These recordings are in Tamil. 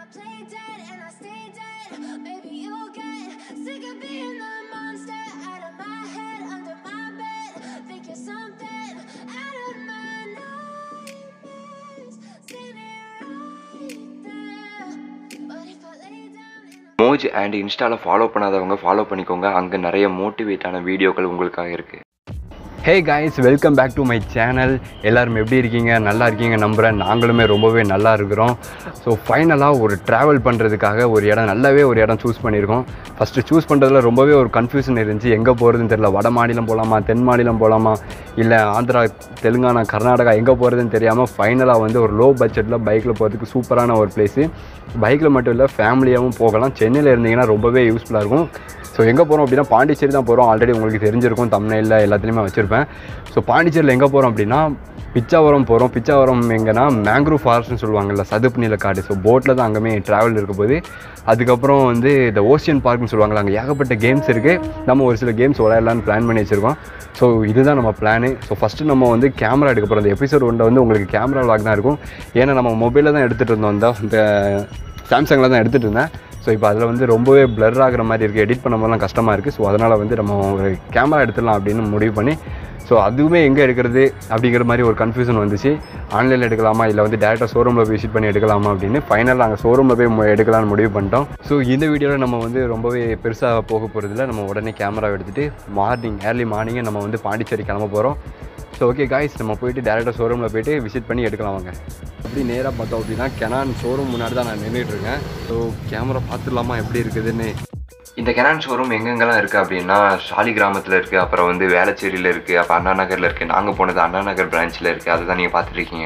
I play dead and I stay dead. Maybe you'll get sick of being the monster out of my head, under my bed. Think you're something out of my nightmares. Standing right there. But if I lay down in a Moj and இன்ஸ்டாவில் ஃபாலோ பண்ணாதவங்க ஃபாலோ பண்ணிக்கோங்க அங்கே நிறைய மோட்டிவேட்டான வீடியோக்கள் உங்களுக்காக இருக்குது hey guys welcome back to my channel எல்லாரும் எப்படி இருக்கீங்க நல்லா இருக்கீங்க நம்புகிறேன் நாங்களுமே ரொம்பவே நல்லா இருக்கிறோம் ஸோ ஃபைனலாக ஒரு ட்ராவல் பண்ணுறதுக்காக ஒரு இடம் நல்லாவே ஒரு இடம் சூஸ் பண்ணியிருக்கோம் ஃபஸ்ட்டு சூஸ் பண்ணுறதுல ரொம்பவே ஒரு கன்ஃபியூஷன் இருந்துச்சு எங்கே போகிறதுன்னு தெரியல வட மாநிலம் போகலாமா தென் மாநிலம் போகலாமா இல்லை ஆந்திரா தெலுங்கானா கர்நாடகா எங்கே போகிறதுன்னு தெரியாமல் ஃபைனலாக வந்து ஒரு லோ பட்ஜெட்டில் பைக்கில் போகிறதுக்கு சூப்பரான ஒரு பிளேஸு பைக்கில் மட்டும் இல்லை ஃபேமிலியாகவும் போகலாம் சென்னையில் இருந்தீங்கன்னா ரொம்பவே யூஸ்ஃபுல்லாக இருக்கும் ஸோ எங்கே போகிறோம் அப்படின்னா பாண்டிச்சேரி தான் போகிறோம் ஆல்ரெடி உங்களுக்கு தெரிஞ்சிருக்கும் தமிழ்நில எல்லாத்துலேயுமே வச்சுருப்பேன் ஸோ பாண்டிச்சேரியில் எங்கே போகிறோம் அப்படின்னா பிச்சாவரம் போகிறோம் பிச்சாவரம் எங்கன்னா மேங்க்ரூவ் ஃபாரஸ்ட்னு சொல்லுவாங்கல்ல சதுப்பு நில காடு ஸோ போட்டில் தான் அங்கேயுமே ட்ராவல் இருக்க போது அதுக்கப்புறம் வந்து இந்த ஓஷியன் பார்க்னு சொல்லுவாங்கல்ல அங்கே ஏகப்பட்ட கேம்ஸ் இருக்குது நம்ம ஒரு சில கேம்ஸ் விளையாடலான்னு பிளான் பண்ணி வச்சுருக்கோம் ஸோ இதுதான் நம்ம பிளானு ஸோ ஃபஸ்ட்டு நம்ம வந்து கேமரா எடுக்க போகிறோம் இந்த எபிசோட் ஒன்றில் வந்து உங்களுக்கு கேமரா vlog தான் இருக்கும் ஏன்னா நம்ம மொபைலில் தான் எடுத்துகிட்டு இருந்தோம் இந்த இந்த சாம்சங்கில் தான் எடுத்துகிட்டு இருந்தேன் ஸோ இப்போ அதில் வந்து ரொம்பவே blur ஆகுற மாதிரி இருக்குது எடிட் பண்ணும்போதெல்லாம் கஷ்டமாக இருக்குது ஸோ அதனால் வந்து நம்ம ஒரு கேமரா எடுத்துடலாம் அப்படின்னு முடிவு பண்ணி ஸோ அதுவுமே எங்கே எடுக்கிறது அப்படிங்கிற மாதிரி ஒரு கன்ஃபியூஷன் வந்துச்சு ஆன்லைனில் எடுக்கலாமா இல்லை வந்து டேரெக்டாக ஷோரூமில் போய் விசிட் பண்ணி எடுக்கலாமா அப்படின்னு ஃபைனல் நாங்கள் ஷோரூமில் போய் மு- எடுக்கலாம்னு முடிவு பண்ணிட்டோம் ஸோ இந்த வீடியோவில் நம்ம வந்து ரொம்பவே பெருசாக போக போகிறதில்ல நம்ம உடனே கேமரா எடுத்துகிட்டு மார்னிங் ஏர்லி மார்னிங்கே நம்ம வந்து பாண்டிச்சேரி கிளம்ப போகிறோம் ஸோ ஓகே காய்ஸ் நம்ம போயிட்டு டேரெக்டாக ஷோரூமில் போயிட்டு விசிட் பண்ணி எடுக்கலாம் வாங்க அப்படி நேராக பார்த்தோம் அப்படின்னா கெனான் ஷோரூம் முன்னாடி தான் நான் நின்றுட்டு இருக்கேன் ஸோ கேமரா பார்த்துடலாமா எப்படி இருக்குதுன்னு இந்த கெனான் ஷோரூம் எங்கெங்கெல்லாம் இருக்குது அப்படின்னா ஷாலி கிராமத்தில் இருக்குது அப்புறம் வந்து வேளச்சேரியில் இருக்குது அப்புறம் அண்ணா நகரில் இருக்குது நாங்கள் போனது அண்ணா நகர் பிரான்ச்சில் இருக்குது அதை தான் நீங்கள் பார்த்துட்ருக்கீங்க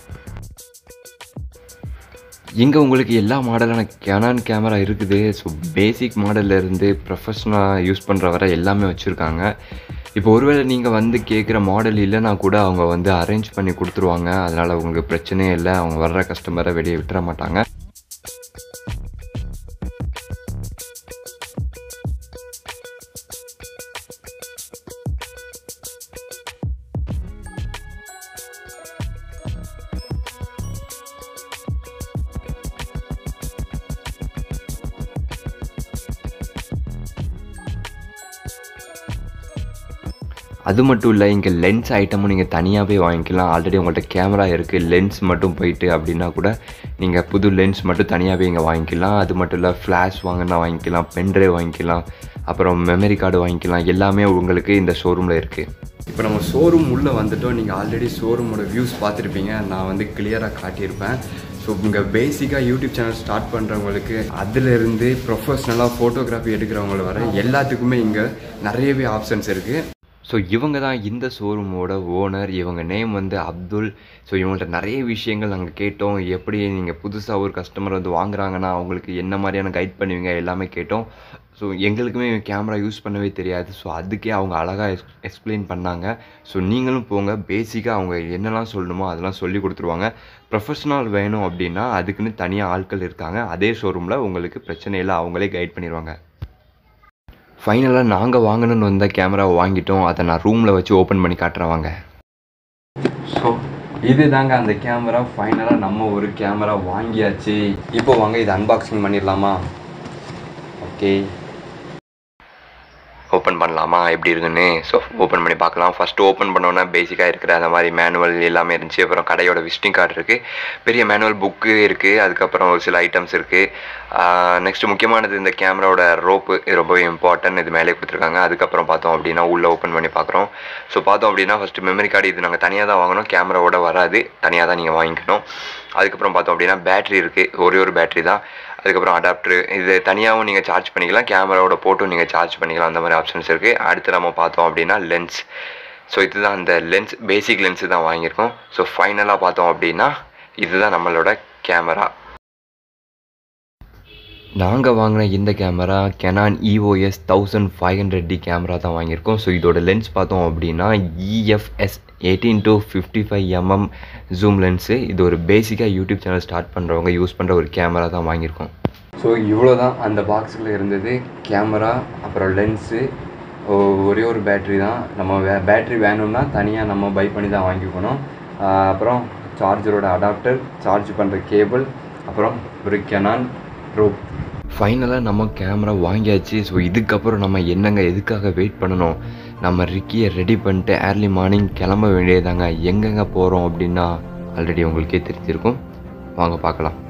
இங்கே உங்களுக்கு எல்லா மாடலான கேனான் கேமரா இருக்குது ஸோ பேசிக் மாடல்ல இருந்து ப்ரொஃபஷ்னலாக யூஸ் பண்ணுற வரை எல்லாமே வச்சுருக்காங்க இப்போ ஒருவேளை நீங்கள் வந்து கேட்குற மாடல் இல்லைன்னா கூட அவங்க வந்து அரேஞ்ச் பண்ணி கொடுத்துருவாங்க அதனால் உங்களுக்கு பிரச்சனையே இல்லை அவங்க வர்ற கஸ்டமரை வெளியே விட்டுற மாட்டாங்க அது மட்டும் இல்லை இங்கே லென்ஸ் ஐட்டமும் நீங்கள் தனியாகவே வாங்கிக்கலாம் ஆல்ரெடி உங்கள்கிட்ட கேமரா இருக்குது லென்ஸ் மட்டும் போயிட்டு அப்படின்னா கூட நீங்கள் புது லென்ஸ் மட்டும் தனியாகவே இங்கே வாங்கிக்கலாம் அது மட்டும் இல்லை ஃப்ளாஷ் வாங்கினா வாங்கிக்கலாம் பென்ட்ரைவ் வாங்கிக்கலாம் அப்புறம் மெமரி கார்டு வாங்கிக்கலாம் எல்லாமே உங்களுக்கு இந்த ஷோரூமில் இருக்குது இப்போ நம்ம ஷோரூம் உள்ளே வந்துட்டோம் நீங்கள் ஆல்ரெடி ஷோரூமோட வியூஸ் பார்த்துருப்பீங்க நான் வந்து கிளியராக காட்டியிருப்பேன் ஸோ இங்கே பேசிக்காக யூடியூப் சேனல் ஸ்டார்ட் பண்ணுறவங்களுக்கு அதிலிருந்து ப்ரொஃபஷ்னலாக ஃபோட்டோகிராஃபி எடுக்கிறவங்கள வர எல்லாத்துக்குமே இங்கே நிறையவே ஆப்ஷன்ஸ் இருக்குது ஸோ இவங்க தான் இந்த ஷோரூமோட ஓனர் இவங்க நேம் வந்து அப்துல் ஸோ இவங்கள்ட்ட நிறைய விஷயங்கள் நாங்கள் கேட்டோம் எப்படி நீங்கள் புதுசாக ஒரு கஸ்டமர் வந்து வாங்குறாங்கன்னா அவங்களுக்கு என்ன மாதிரியான கைட் பண்ணுவீங்க எல்லாமே கேட்டோம் ஸோ எங்களுக்குமே கேமரா யூஸ் பண்ணவே தெரியாது ஸோ அதுக்கே அவங்க அழகாக எக்ஸ் எக்ஸ்பிளைன் பண்ணாங்க ஸோ நீங்களும் போங்க பேசிக்காக அவங்க என்னெல்லாம் சொல்லணுமோ அதெல்லாம் சொல்லி கொடுத்துருவாங்க ப்ரொஃபஷனல் வேணும் அப்படின்னா அதுக்குன்னு தனியாக ஆட்கள் இருக்காங்க அதே ஷோரூமில் உங்களுக்கு பிரச்சனை இல்லை அவங்களே கைட் பண்ணிடுவாங்க ஃபைனலாக நாங்கள் வாங்கணும்னு வந்த கேமராவை வாங்கிட்டோம் அதை நான் ரூமில் வச்சு ஓப்பன் பண்ணி காட்டுறேன் வாங்க ஸோ இது தாங்க அந்த கேமரா ஃபைனலாக நம்ம ஒரு கேமரா வாங்கியாச்சு இப்போ வாங்க இதை அன்பாக்சிங் பண்ணிடலாமா ஓகே ஓப்பன் பண்ணலாமா எப்படி இருக்குன்னு ஸோ ஓப்பன் பண்ணி பார்க்கலாம் ஃபஸ்ட்டு ஓப்பன் பண்ணோன்னா பேசிக்காக இருக்கிற அந்த மாதிரி மேனுவல் எல்லாமே இருந்துச்சு அப்புறம் கடையோட விசிட்டிங் கார்டு இருக்குது பெரிய மேனுவல் புக்கு இருக்குது அதுக்கப்புறம் ஒரு சில ஐட்டம்ஸ் இருக்குது நெக்ஸ்ட் முக்கியமானது இந்த கேமராவோட ரோப்பு இது ரொம்பவே இம்பார்ட்டன்ட் இது மேலே கொடுத்துருக்காங்க அதுக்கப்புறம் பார்த்தோம் அப்படின்னா உள்ளே ஓப்பன் பண்ணி பார்க்குறோம் ஸோ பார்த்தோம் அப்படின்னா ஃபஸ்ட்டு மெமரி கார்டு இது நாங்கள் தனியாக தான் வாங்கணும் கேமராவோட வராது தனியாக தான் நீங்கள் வாங்கிக்கணும் அதுக்கப்புறம் பார்த்தோம் அப்படின்னா பேட்டரி இருக்குது ஒரே ஒரு பேட்டரி தான் அதுக்கப்புறம் அடாப்டர் இது தனியாகவும் நீங்கள் சார்ஜ் பண்ணிக்கலாம் கேமராவோட போட்டும் நீங்கள் சார்ஜ் பண்ணிக்கலாம் அந்த மாதிரி ஆப்ஷன்ஸ் இருக்குது அடுத்து நம்ம பார்த்தோம் அப்படின்னா லென்ஸ் ஸோ இதுதான் அந்த லென்ஸ் பேசிக் லென்ஸு தான் வாங்கியிருக்கோம் ஸோ ஃபைனலாக பார்த்தோம் அப்படின்னா இதுதான் நம்மளோட கேமரா நாங்கள் வாங்கின இந்த camera Canon EOS thousand five hundred D camera தான் வாங்கியிருக்கோம் ஸோ இதோட லென்ஸ் பார்த்தோம் அப்படின்னா EFS eighteen to fifty five mm zoom lens இது ஒரு பேசிக்காக யூடியூப் சேனல் ஸ்டார்ட் பண்ணுறவங்க யூஸ் பண்ணுற ஒரு கேமரா தான் வாங்கியிருக்கோம் ஸோ இவ்வளோ தான் அந்த பாக்ஸில் இருந்தது கேமரா அப்புறம் லென்ஸு ஒரே ஒரு பேட்ரி தான் நம்ம வே பேட்ரி வேணும்னா தனியாக நம்ம பை பண்ணி தான் வாங்கிக்கணும் ஆஹ் அப்புறம் சார்ஜரோட அடாப்டர் சார்ஜ் பண்ணுற கேபிள் அப்புறம் ஒரு கெனான் ரோப் ஃபைனலாக நம்ம கேமரா வாங்கியாச்சு ஸோ இதுக்கப்புறம் நம்ம என்னங்க எதுக்காக வெயிட் பண்ணணும் நம்ம ரிக்கியை ரெடி பண்ணிட்டு ஏர்லி மார்னிங் கிளம்ப வேண்டியதாங்க எங்கெங்கே போகிறோம் அப்படின்னா ஆல்ரெடி உங்களுக்கே தெரிஞ்சிருக்கும் வாங்க பார்க்கலாம்